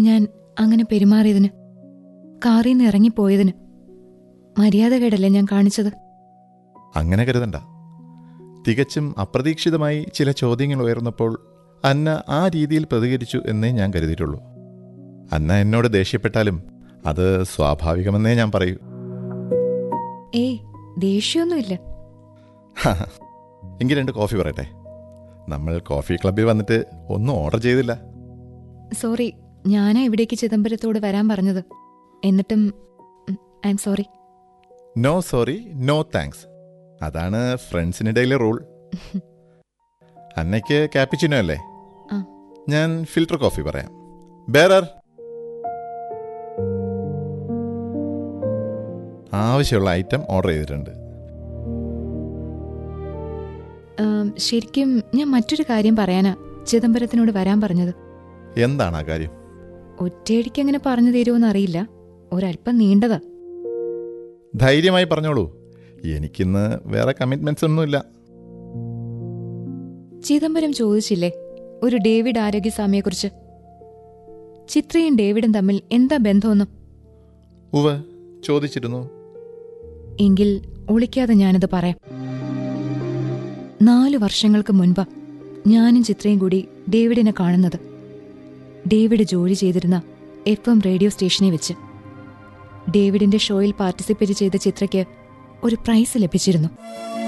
ഞാൻ അങ്ങനെ പെരുമാറിയതിന് കാറിൽ നിന്ന് ഇറങ്ങിപ്പോയതിന് മര്യാദകേടല്ലേ ഞാൻ കാണിച്ചത് അങ്ങനെ കരുതണ്ട തികച്ചും അപ്രതീക്ഷിതമായി ചില ചോദ്യങ്ങൾ ഉയർന്നപ്പോൾ അന്ന ആ രീതിയിൽ പ്രതികരിച്ചു എന്നേ ഞാൻ കരുതിയിട്ടുള്ളൂ അന്ന എന്നോട് ദേഷ്യപ്പെട്ടാലും അത് സ്വാഭാവികമെന്നേ ഞാൻ പറയൂ ഏയ് ദേഷ്യമൊന്നുമില്ല എങ്കിൽ രണ്ട് കോഫി പറയട്ടെ നമ്മൾ കോഫി ക്ലബ്ബിൽ വന്നിട്ട് ഒന്നും ഓർഡർ ചെയ്തില്ല സോറി ഞാനാ ഇവിടേക്ക് ചിദംബരത്തോട് വരാൻ പറഞ്ഞത് എന്നിട്ടും I'm sorry no sorry no thanks അതാണ് ഫ്രണ്ട്സിനിടയിലെ റൂൾ അന്നയ്ക്ക് ക്യാപ്പിച്ചിനോ അല്ലേ ആ. ഞാൻ ഫിൽട്ടർ കോഫി പറയാം ബേറർ ആവശ്യമുള്ള ഐറ്റം ഓർഡർ ചെയ്തിട്ടുണ്ട് ആം, ശരിക്കും ഞാൻ മറ്റൊരു കാര്യം പറയാനാ ചിദംബരത്തിനോട് വരാൻ പറഞ്ഞത് എന്താണ് ആ കാര്യം ഒറ്റയടിക്ക് അങ്ങനെ പറഞ്ഞു തരുമോന്ന് അറിയില്ല ഒരല്പം നീണ്ടതാ ധൈര്യമായി പറഞ്ഞോളൂ എനിക്കിന്ന് വേറെ കമ്മിറ്റ്മെന്റ്സ് ഒന്നുമില്ല ചിദംബരം ചോദിച്ചില്ലേ ഒരു ഡേവിഡ് ആരോഗ്യസ്വാമിയെക്കുറിച്ച് ചിത്രയും ഡേവിഡും തമ്മിൽ എന്താ ബന്ധമൊന്നും ഉവ ചോദിച്ചിരുന്നു എങ്കിൽ ഒളിക്കാതെ ഞാനത് പറയാം നാലു വർഷങ്ങൾക്ക് മുൻപാ ഞാനും ചിത്രയും കൂടി ഡേവിഡിനെ കാണുന്നത് ഡേവിഡ് ജോലി ചെയ്തിരുന്ന എഫ് എം റേഡിയോ സ്റ്റേഷനിൽ വെച്ച് ഡേവിഡിന്റെ ഷോയിൽ പാർട്ടിസിപ്പേറ്റ് ചെയ്ത ചിത്രയ്ക്ക് ഒരു പ്രൈസ് ലഭിച്ചിരുന്നു